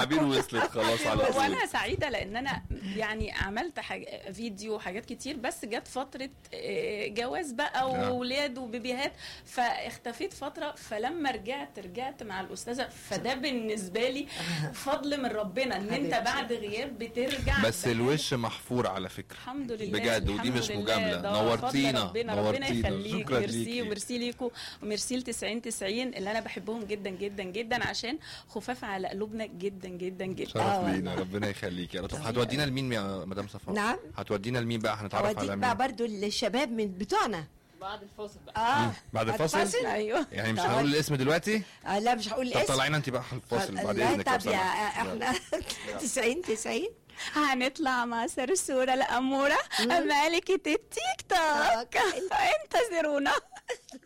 التعابير وصلت خلاص على طول وانا سعيده لان انا يعني عملت حاجة فيديو وحاجات كتير بس جت فتره آه، جواز بقى آه. واولاد وبيبيهات فاختفيت فتره فلما رجعت رجعت مع الاستاذه فده بالنسبه لي فضل من ربنا ان انت حبيبتي. بعد غياب بترجع بس بحاجة- الوش محفور على فكره الحمد لله بجد ودي الحمد مش لله. مجاملة. ده نورتينا. فضل ربنا ربنا نورتينا. يخليك شكرا ميرسي ليكي. وميرسي ليكوا وميرسي ل 90 90 اللي انا بحبهم جدا جدا جدا عشان خفاف على قلوبنا جدا جدا جدا شرف آه لينا والله. ربنا يخليك يا طب هتودينا لمين يا مدام صفاء نعم. هتودينا لمين بقى هنتعرف اوديك على بقى مين برضو الشباب من بتوعنا بعد الفاصل بقى اه بعد الفاصل؟ ايوه يعني مش طب. هنقول الاسم دلوقتي آه لا مش هقول طب الاسم طلعينا انت بقى على الفاصل بعد لا اذنك لو طب يا سمحت. احنا 90 90 هنطلع مع سرسورة الأمورة ملكة التيك توك انتظرونا